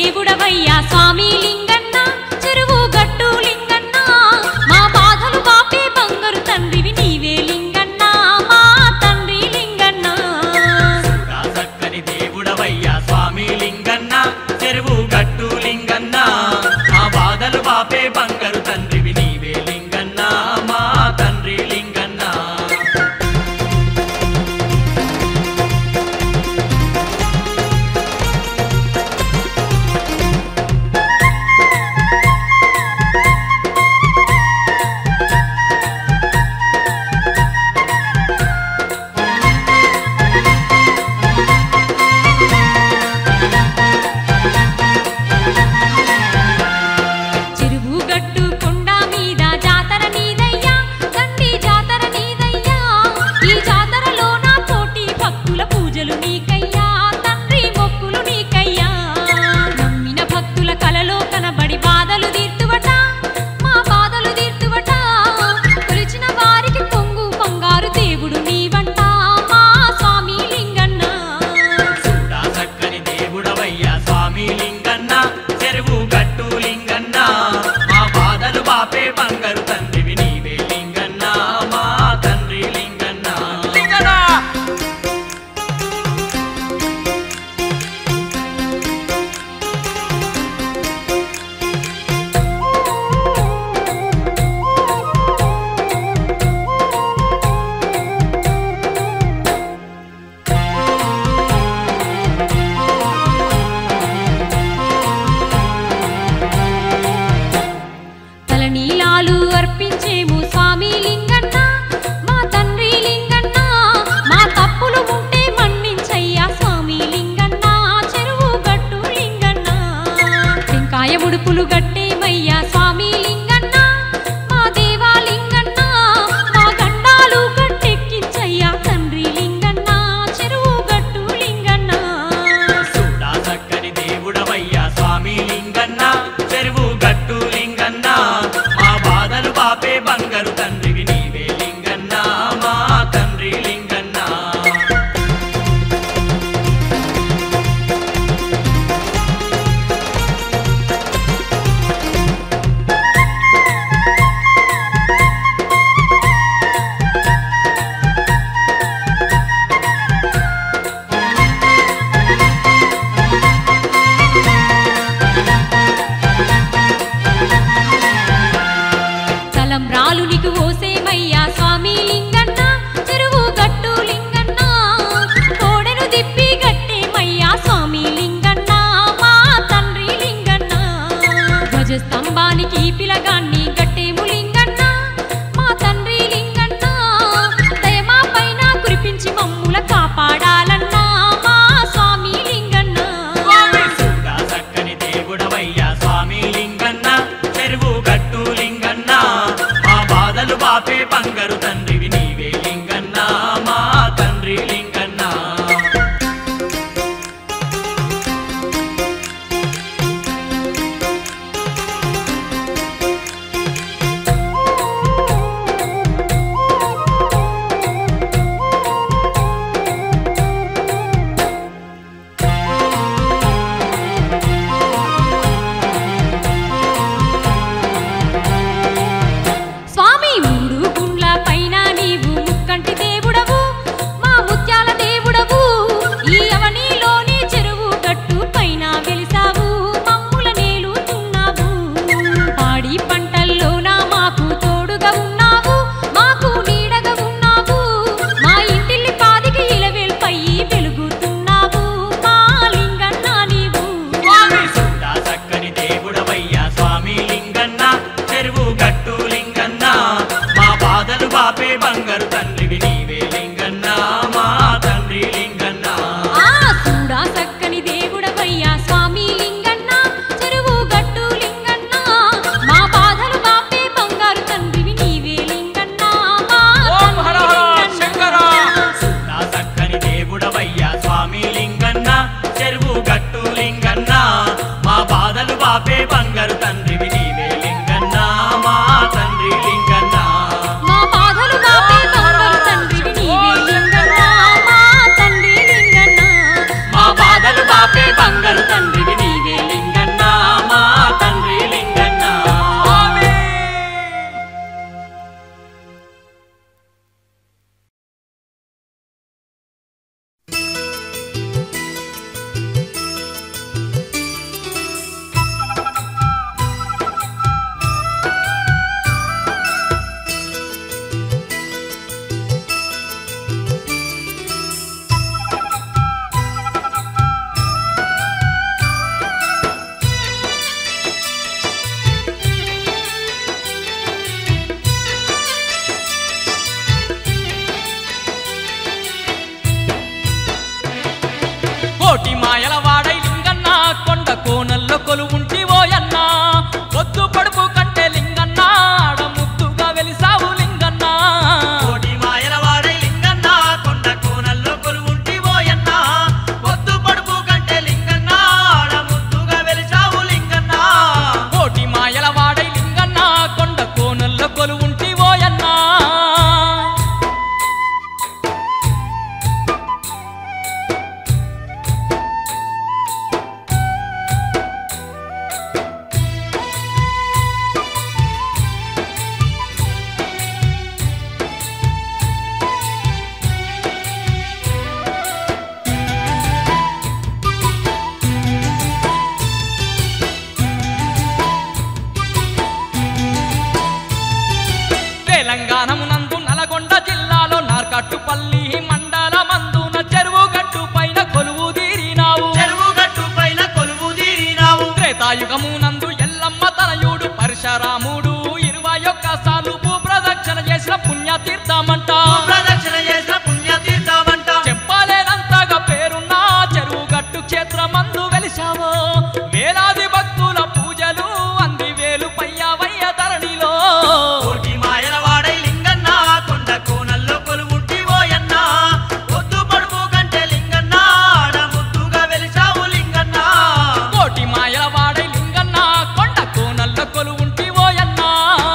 దేవుడవయ్యా స్వామి లింగన్న చెరువు గట్టు లింగన్న మా బాధలు బాపే బంగారు తండ్రివి నీవే లింగన్న మా తండ్రి లింగన్న చూడా చక్కని దేవుడవయ్యా స్వామి లింగన్న చెరువు గట్టు లింగన్న మా బాధలు బాపే బంగారు తండ్రివి నీవే లింగన్న మా తండ్రి లింగన్న చెరువు గట్టు కొండ మీద జాతర నీదయ్యా దండి జాతర నీదయ్యా ఈ జాతరలో నా కోటి భక్తుల పూజలు నీకయ్యా తండ్రి మొక్కులు నీకయ్యా నమ్మిన భక్తుల కలలో కనబడి బాధలు తీర్తువట మా బాధలు తీర్తువట కొలిచిన వారికి పొంగు బంగారు దేవుడు నీవంట మా స్వామి లింగన్న చూడా చక్కని దేవుడవయ్యా స్వామి లింగన్న చెరువు గట్టు లింగన్న మా బాధలు బాపే బంగారు తండ్రివి నీవే లింగన్న మా తండ్రి లింగన్న తలనీలాలు అర్పించేము స్వామి లింగన్న మా తండ్రి లింగన్న మా తప్పులు ఉంటే మన్నించయ్యా స్వామి లింగన్న చెరువు గట్టు లింగన్న టెంకాయ ఉడుపులు గట్టేమయ్యా స్వామి లింగన్న మా దేవా లింగన్న మా గండాలు గట్టెక్కించయ్యా తండ్రి లింగన్న చెరువు గట్టు లింగన్న చూడా చక్కని దేవుడవయ్యా స్వామి లింగన్న చెరువు గట్టు లింగన్న మా బాధలు బాపే బంగారు తండ్రివి నీవే లింగన్న మా తండ్రి లింగన్న తలం రాలు నీకు ఓసేమయ్యా స్వామి లింగన్న చెరువు గట్టు లింగన్న కోడెను దిప్పి గట్టేమయ్యా స్వామి లింగన్న మా తండ్రి లింగన్న ధ్వజస్తంభానికి పిలగాన్ని గట్టేము లింగన్న మా తండ్రి లింగన్న దయమా పైన కురిపించి మమ్ముల కాపాడాలన్నా మా స్వామి లింగన్న చూడా చక్కని దేవుడవయ్యా స్వామి లింగన్న చెరువు గట్టు లింగన్న మా బాధలు బాపే బంగారు తండ్రివి నీవే లింగన్న మా తండ్రి లింగన్న స్వామి మూడు గుండ్ల పైన నీవు ముక్కంటి దేవుడవు మా ముత్యాల దేవుడవు ఈ అవనిలోని చెరువు గట్టు పైన వెలిసావు మమ్ముల నేలుతున్నావు పాడి పంటల్లోన మాకు తోడుగా ఉన్నావు మాకు నీడగా ఉన్నావు మా ఇంటిల్లి పాదికి ఇలవేల్పై వెలుగుతున్నావు మా లింగన్న నీవు చూడా చక్కని దేవుడవయ్యా స్వామి లింగన్న చెరువు గట్టు లింగన్న మా బాధలు బాపే బంగారు తండ్రివి నీవే లింగన్న మా తండ్రి లింగన్న ఆ చూడా చక్కని దేవుడవయ్యా స్వామి లింగన్న చెరువు గట్టు లింగన్న మా బాధలు బాపే బంగారు తండ్రివి నీవే లింగన్న మా ఓం హర హర తండ్రి శంకర. లింగన్న. నా చక్కని దేవుడవయ్యా స్వామి లింగన్న చెరువు గట్టు లింగన్న మా బాధలు బాపే బంగారు తండ్రివి నీవే లింగన్న మా తండ్రి లింగన్న మా బాధలు బాపే బంగారు తండ్రివి నీవే లింగన్న మా తండ్రి లింగన్న మా బాధలు బాపే బంగారు తండ్రివి నీవే లింగన్న కోటి మాయల వాడై లింగన్న కొండ కోనల్లో కొలువుంటి ఓయన్న పొద్దు పడుపు కంటే లింగన్న ఆడ ముద్దుగా వెలిసావు లింగన్న కోటి మాయల వాడై లింగన్న కొండ కోనల్లో కొలువుంటి ఓయన్న పొద్దు పడుపు కంటే లింగన్న ఆడ ముద్దుగా వెలిసావు లింగన్న కోటి మాయల వాడై లింగన్న కొండ కోనల్లో కొలువుంటి ఓయన్న తెలంగాణమునందు నల్గొండ జిల్లాలో నార్కట్టుపల్లి మండల మందున చెరువు గట్టు పైన కొలువు తీరినావు చెరువు గట్టు పైన కొలువు తీరినావు త్రేతాయుగమునందు ఎల్లమ్మ తనయుడు పరశురాముడు ఇరవై ఒక్క సార్లు భూప్రదక్షిణ చేసిన పుణ్యతీర్థమంట ప్రదక్షిణ చేసిన పుణ్యతీర్థమంట చెప్పలేనంతగా పేరున్న చెరువు గట్టు క్షేత్రమందు వెలిశావో వేలాది భక్తుల పూజలు అంది వేలు పయ్యవయ్య ధరణిలో కోటి మాయల వాడై లింగన్న కొండ కోనల్లో కొలువుంటి ఓయన్న పొద్దు పడుపు కంటే లింగన్న ఆడ ముద్దుగా వెలిసావు లింగన్న కోటి మాయల వాడై లింగన్న కొండ కోనల్ల కొలువుంటి ఓయన్నా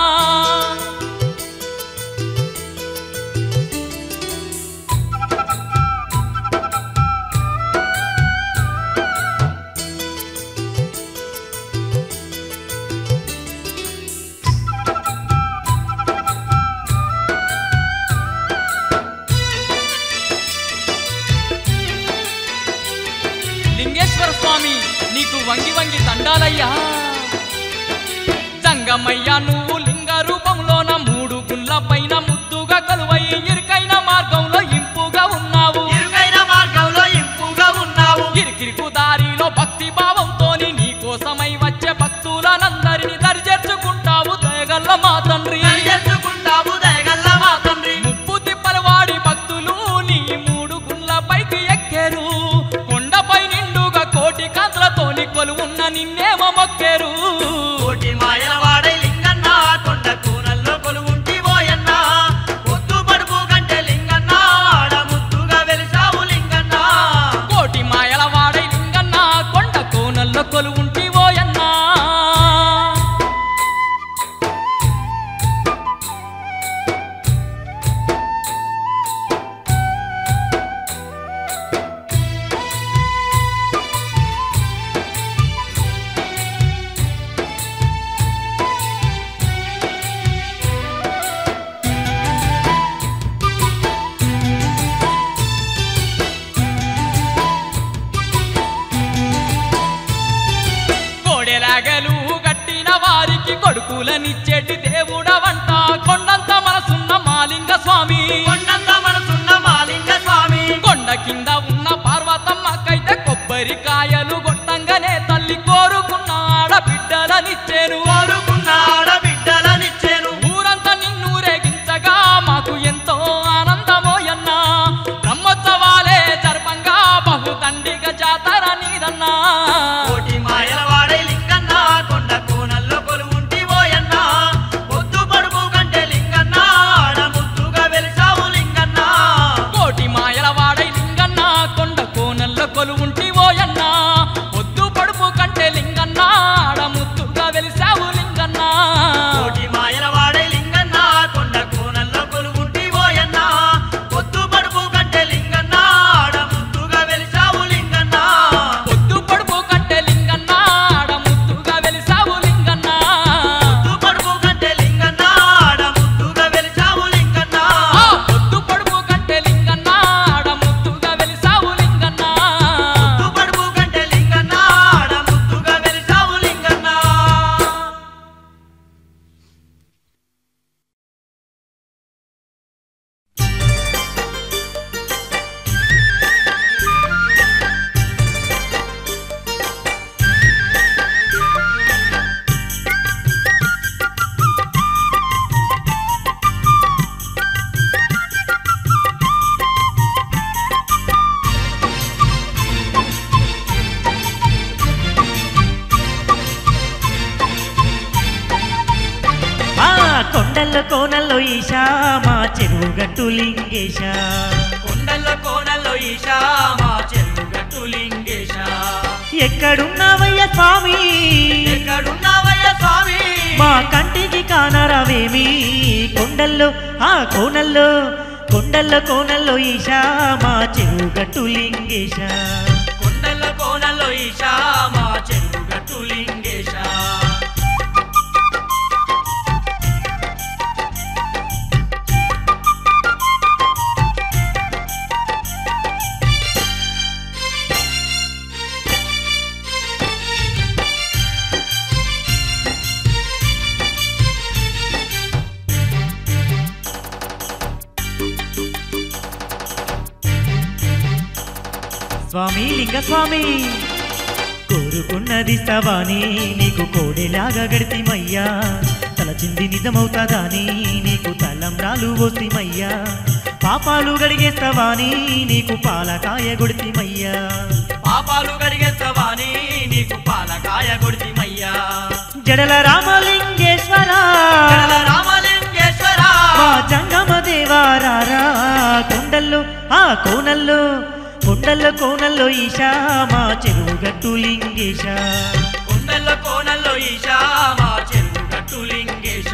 లింగేశ్వర స్వామి నీకు వంగి వంగి దండాలయ్యా జంగమయ్య నువ్వు లింగ రూపంలోన మూడు గుండ్ల పైన ముద్దుగా కలువై ఇరుకైన మార్గంలో ఇంపుగా ఉన్నావు ఇరుకైన మార్గంలో ఇంపుగా ఉన్నావు గిరికిరికు దారిలో భక్తి భావంతోని నీ కోసమై వచ్చే భక్తులనందరిని దరిచేర్చుకుంటావు దయగల్ల మా తండ్రి చేసుకుంటావు దయగల్ల మా తండ్రి ముప్పు తిప్పలు వాడి భక్తులు నీ మూడు గుండ్ల పైకి ఎక్కేరు కొండపై నిండుగా కోటి కాంతులతోని కొలువున్న నిన్నేమో మొక్కేరు కోటి మాయల వాడై లింగన్న కొండ కూనల్లో కొలువుంటి ఓయన్న పొద్దు పడుపు కంటే లింగన్న ఆడ ముద్దుగా వెలిసావు లింగన్న కోటి మాయల వాడై లింగన్న కొండ కోనల్లో కొలువుంటి ఓయన్నా కోడెలాగలు గట్టిన వారికి కొడుకులనిచ్చేటి దేవుడవంట కొండంత మనసున్న మాలింగ స్వామి కొండంత మనసున్న మాలింగ స్వామి కొండ కింద ఉన్న పార్వతమ్మకైతే కొబ్బరికాయలు గొట్టంగానే తల్లి కోరుకున్న ఆడబిడ్డలనిచ్చేను కోరుకున్న ఆడబిడ్డలనిచ్చేను ఊరంతా నిన్ను రేగించగా మాకు ఎంతో ఆనందమోయన్నా బ్రహ్మోత్సవాలే జర్పంగా బహుదండిగా జాతర నీదన్నా కోటి మాయల వాడై లింగన్న కొండ కోనల్లో కొలువుంటి ఓయన్న పొద్దు పడుపు కంటే లింగన్న ఆడ ముద్దుగా వెలిసావు లింగన్న కోటి మాయల వాడై లింగన్న కొండ కోనల్లో కొలువుంటి ఓయన్న పొద్దు పడుపు కంటే లింగన్న ఆడ ముద్దుగా వెలిసావు కొండల్లో కోనల్లో ఈశా మా చెరువు గట్టు లింగేశ కొండల్లో కోనల్లో ఈశా మా చెరువు గట్టు లింగేశ ఎక్కడున్నావయ్య స్వామి ఎక్కడున్నావయ్య స్వామి మా కంటికి కానరావేమి కొండల్లో ఆ కోనల్లో కొండల్లో కోనల్లో ఈశా మా చెరువు గట్టు లింగేశ కొండల్లో కోనల్లో ఈశా మా చెరువు గట్టు లింగేశ స్వామి లింగ స్వామి కోరుకున్నది స్తవాని నీకు కోడెలాగా గడితిమయ్యా తలచింది నిజమవుతాదాని నీకు తలంబ్రాలు వస్తిమయ్యా పాపాలు గడిగేస్తవాని నీకు పాలకాయ గొడితిమయ్యా పాపాలు గడిగేస్తవాని నీకు పాలకాయ కొడితిమయ్యా జడల రామలింగేశ్వర జడల రామలింగేశ్వర మా జంగమ దేవారారా కొండల్లో ఆ కోనల్లో కొండల్లో కోనల్లో ఈశా మా చెరువు గట్టు లింగేశ కొండల్లో కోనల్లో ఈశా మా చెరువు గట్టు లింగేశ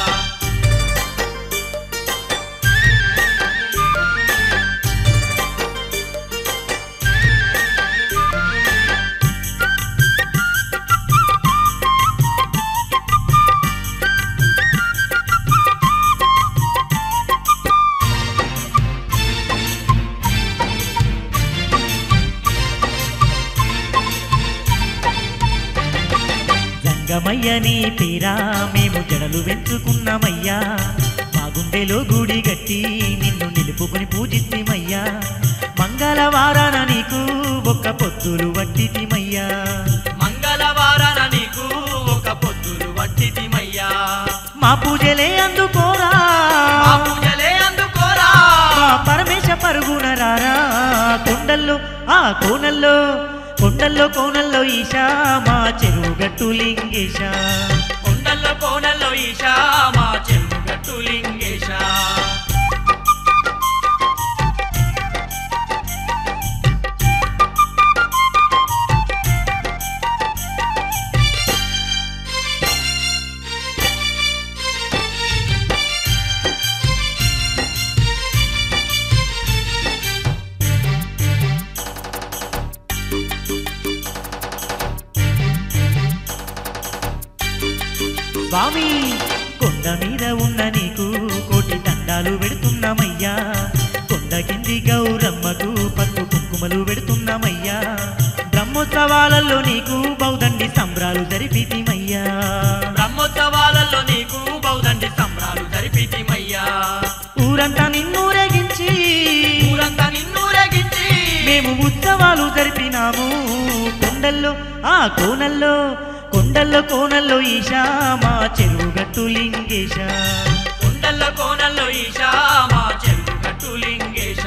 జంగమయ్య నీ పేరా మేము జడలు వెంచుకున్నామయ్యా మా గుండెలో గుడి గట్టి నిన్ను నిలుపుకొని పూజిస్తమయ్యా మంగళవారాన నీకు ఒక్క పొత్తులు వట్టితిమయ్యా మంగళవారాన నీకు ఒక పొద్దులు వట్టితిమయ్యా మా పూజలే అందుకోరా మా పూజలే అందుకోరా మా పరమేశ పరుగున రారా కొండల్లో ఆ కోనల్లో కొండల్లో కోనల్లో ఈశా మా చెరువు గట్టు లింగేశ కొండల్లో కోనల్లో ఈశా మా చెరువు గట్టు లింగేశ స్వామి కొండ మీద ఉన్న నీకు కోటి దండాలు పెడుతున్నామయ్యా కొండ కింది గౌరమ్మకు పట్టు కుంకుమలు పెడుతున్నామయ్యా బ్రహ్మోత్సవాలలో నీకు బౌదండి సంబరాలు జరిపితిమయ్యా బ్రహ్మోత్సవాలలో నీకు బౌదండి సంబరాలు జరిపితిమయ్యా ఊరంతా నిన్నూరేగించి ఊరంతా నిన్నూరేగించి మేము ఉత్సవాలు జరిపినాము కొండల్లో ఆ కోనల్లో కొండల్లో కోనల్లో ఈశా మా చెరువు గట్టు లింగేశ కొండల్లో కోనల్లో ఈశా మా చెరువు గట్టు లింగేశ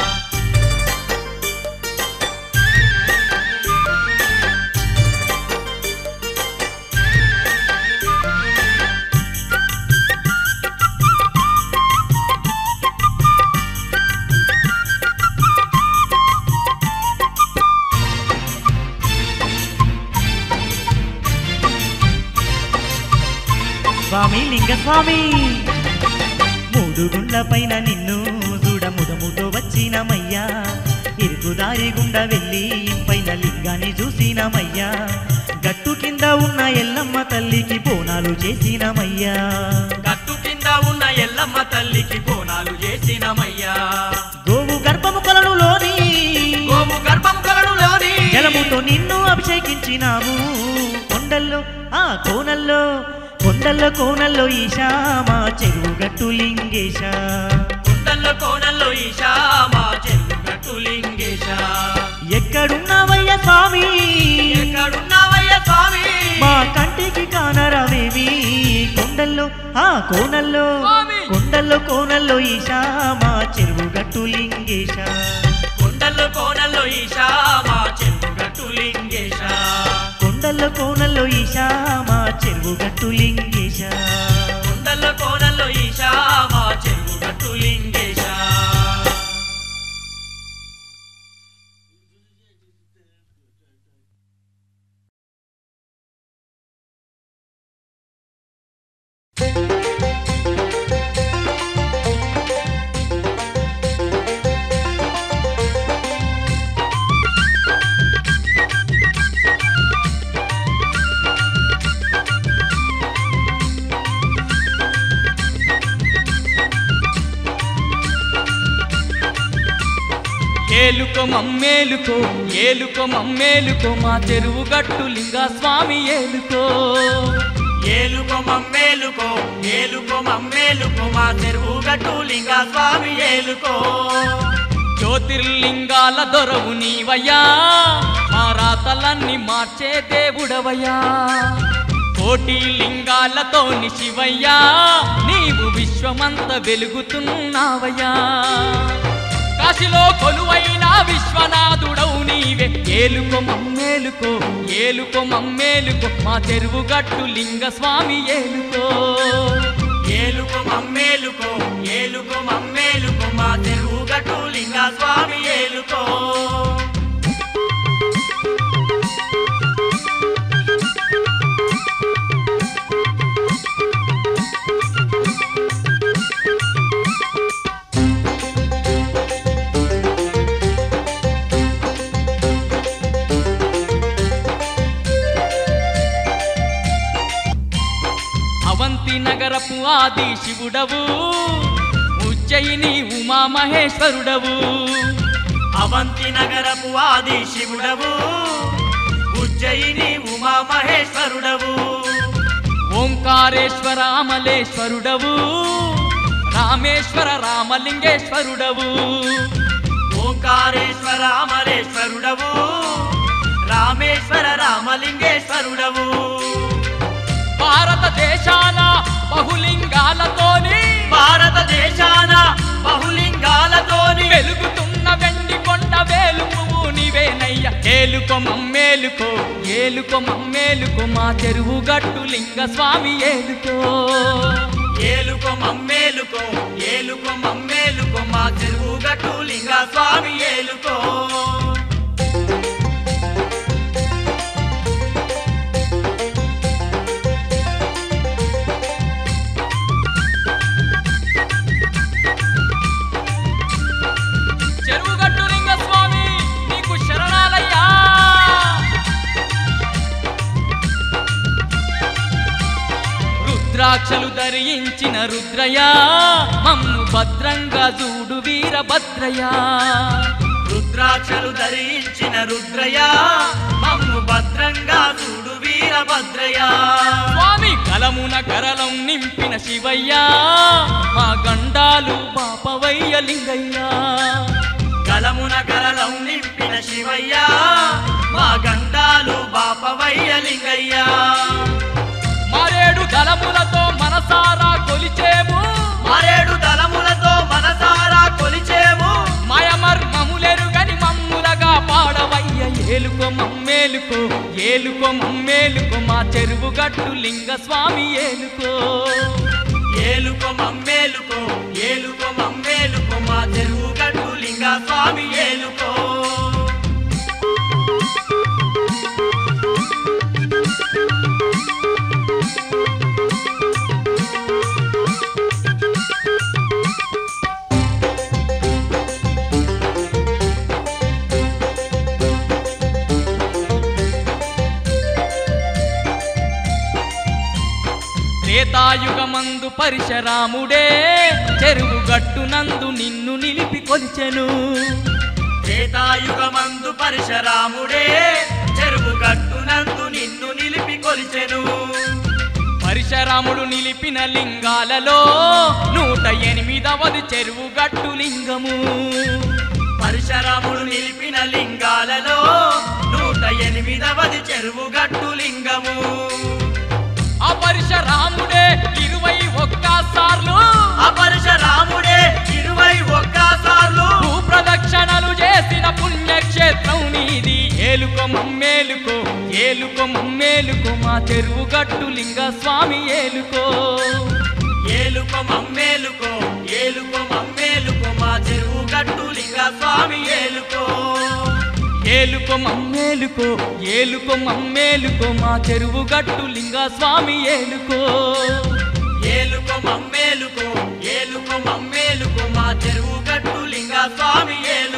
స్వామి లింగ స్వామి మూడు గుండ్ల పైన నిన్ను చూడ ముదముతో వచ్చినమయ్యా ఇరుకుదారి గుండా వెళ్ళి పైన లింగాన్ని చూసినమయ్యా గట్టు కింద ఉన్న ఎల్లమ్మ తల్లికి బోనాలు చేసినమయ్యా గట్టు కింద ఉన్న ఎల్లమ్మ తల్లికి బోనాలు చేసినమయ్యా గోవు గర్భము కొలనులోని గోము గర్భం కొలనులోని జలముతో నిన్ను అభిషేకించినాము కొండల్లో ఆ కోనల్లో కొండల్లో కోనల్లో ఈశా మా చెరువు గట్టు లింగేశ కొండల్లో కోనల్లో ఈశా మా చెరువు గట్టు లింగేశ ఎక్కడున్నావయ్య స్వామి ఎక్కడున్నావయ్య స్వామి మా కంటికి కానరావేమి కొండల్లో ఆ కోనల్లో స్వామి! కొండల్లో కోనల్లో ఈశా మా చెరువు గట్టు లింగేశ కొండల్లో కోనల్లో ఈశా మా చెరువు గట్టు లింగేశ కొండల్లో కోనల్లో ఈశా మా చెరువు గట్టు లింగేశ కొండల్లో కోనల్లో ఏలుకో మమ్మేలుకో ఏలుకో మమ్మేలుకో మా చెరువు గట్టు లింగా స్వామి ఏలుకో ఏలుకో మమ్మేలుకో ఏలుకో మమ్మేలుకో మా చెరువు గట్టు లింగ స్వామి ఏలుకో జ్యోతిర్లింగాల దొరవు నీవయ్యా మా రాతలన్నీ మార్చే దేవుడవయ్యా కోటి లింగాలతో శివయ్యా నీవు విశ్వమంత వెలుగుతున్నావయ్యా కాశీలో కొలువైన విశ్వనాథుడవు నీవే ఏలుకో మమ్మేలుకో ఏలుకో మమ్మేలుకో మా చెరువు గట్టు లింగ స్వామి ఏలుకో ఏలుకో మమ్మేలుకో ఏలుకో మమ్మేలుకో మా చెరువు గట్టు లింగ స్వామి ఏలుకో అవంతి నగరపు ఆది శివుడవు ఉజ్జయిని ఉమా మహేశ్వరుడవు అవంతి నగరపు ఆది శివుడవు ఉజ్జయిని ఉమా మహేశ్వరుడవు ఓంకారేశ్వర అమలేశ్వరుడవు రామేశ్వర రామలింగేశ్వరుడవు ఓంకారేశ్వర అమరేశ్వరుడవు రామేశ్వర రామలింగేశ్వరుడవు భారతదేశాన బహులింగాలతోని భారతదేశాన బహులింగాలతోని వెలుగుతున్న వెండి కొండ వేలు పువ్వు నీవేనయ్య ఏలుకో మమ్మేలుకో ఏలుకో మమ్మేలుకో మా చెరువు గట్టు లింగ స్వామి ఏలుకో ఏలుకో మమ్మేలుకో ఏలుకో మమ్మేలుకో మా చెరువు గట్టు లింగ స్వామి ఏలుకో చెరువు గట్టు లింగ స్వామి నీకు శరణాలయ్యా రుద్రాక్షలు ధరించిన రుద్రయ మమ్ము భద్రంగా చూడు వీరభద్రయ రుద్రాక్షలు ధరించిన రుద్రయ మమ్ము భద్రంగా చూడు వీరభద్రయ స్వామి కలమున కరలం నింపిన శివయ్య మా గండాలు పాపవయ్య లింగయ్య కలమున కలలం నింపిన శివయ్య మా గండాలు బాపవయ్య లింగయ్య మరేడు దళములతో మనసారా కొలిచేము మరేడు తలములతో మనసారా కొలిచేము మయమర్మములెరుగని మమ్ములగా పాడవయ్య ఏలుకో మమ్మేలుకో ఏలుకో మమ్మేలుకో మా చెరువు గట్టు లింగ స్వామి ఏలుకో ఏలుకో మమ్మేలుకో ఏలుకో మమ్మేలుకో మా చెరువు గట్టు లింగ స్వామి ఏలుకో త్రేతాయుగమందు పరిశరాముడే చెరువు గట్టునందు నిన్ను నిలిపి కొలిచెను త్రేతాయుగమందు పరశురాముడే చెరువు గట్టునందు నిన్ను నిలిపి కొలిచెను పరిశరాముడు నిలిపిన లింగాలలో నూట ఎనిమిదవది చెరువు గట్టు లింగము పరశురాముడు నిలిపిన లింగాలలో నూట ఎనిమిదవది చెరువు గట్టు లింగము ఆ పరిశరాముడే ఇరవై ఒక్క సార్లు అపరశురాముడే ఇరవై ఒక్కసార్లు భూప్రదక్షిణలు చేసిన పుణ్యక్షేత్రం నీది ఏలుకో మమ్మేలుకో ఏలుకో మమ్మేలుకో మా చెరువు గట్టు లింగ స్వామి ఏలుకో ఏలుకో మమ్మేలుకో ఏలుకో మమ్మేలుకో మా చెరువు గట్టు లింగ స్వామి ఏలుకో ఏలుకో మమ్మేలుకో ఏలుకో మమ్మేలుకో మా చెరువు గట్టు లింగ స్వామి ఏలుకో ఏలుకో మమ్మేలుకో ఏలుకో మమ్మేలుకో మా చెరువు గట్టు లింగ స్వామి ఏలుకో